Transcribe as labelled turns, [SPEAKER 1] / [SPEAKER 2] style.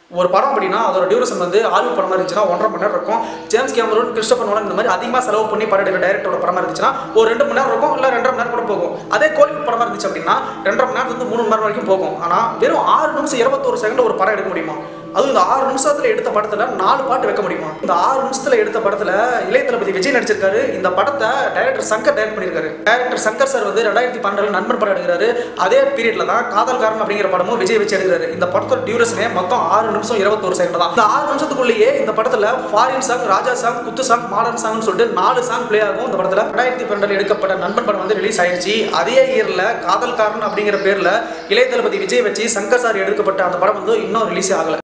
[SPEAKER 1] ஒரு படம் அப்படின்னா அதோட டியூரேஷன் வந்து ஆலிவ் படமா இருந்துச்சுன்னா ஒன்றரை மணி நேரம் இருக்கும் ஜேம்ஸ் கேமரூன் கிறிஸ்டபர் நோலன் இந்த மாதிரி அதிகமாக செலவு பண்ணி படம் எடுக்கிற டைரக்டரோட படமா இருந்துச்சுன்னா ஒரு ரெண்டு மணி நேரம் இருக்கும் இல்லை ரெண்டரை மணி நேரம் கூட போகும் அதே கோலிவுட் படமா இருந்துச்சு அப்படின்னா ரெண்டரை மணி நேரத்துல இருந்து மூணு மணி நேரம் வரைக்கும் போகும் ஆனால் வெறும் ஆறு நிமிஷம் இருபத்தோரு செகண்ட் ஒரு படம் எடுக்க முடியுமா அதுவும் இந்த ஆறு நிமிஷத்துல எடுத்த படத்துல நாலு பாட்டு வைக்க முடியுமா இந்த ஆறு நிமிஷத்துல எடுத்த படத்துல இளைய தளபதி விஜய் நடிச்சிருக்காரு இந்த படத்தை டைரக்டர் சங்கர் டைரக்ட் பண்ணியிருக்காரு டைரக்டர் சங்கர் சார் வந்து ரெண்டாயிரத்தி பன்னெண்டுல நண்பன் படம் எடுக்கிறாரு அதே பீரியட்ல தான் காதல்காரன் அப்படிங்கிற படமும் விஜய் வச்சு எடுக்கிறாரு இந்த படத்தோட டியூரேஷனே மொத்தம் ஆறு நிமிஷம் இருபத்தோரு செகண்ட் தான் இந்த ஆறு நிமிஷத்துக்குள்ளேயே இந்த படத்துல ஃபாரின் சாங் ராஜா சாங் குத்து சாங் மாடர்ன் சாங்னு சொல்லிட்டு நாலு சாங் ப்ளே ஆகும் இந்த படத்துல ரெண்டாயிரத்தி பன்னெண்டுல எடுக்கப்பட்ட நண்பன் படம் வந்து ரிலீஸ் ஆயிடுச்சு அதே இயர்ல காதல்காரன் அப்படிங்கிற பேர்ல இளைய தளபதி விஜய் வச்சு சங்கர் சார் எடுக்கப்பட்ட அந்த படம் வந்து இன்னும் ரிலீஸ் ஆகல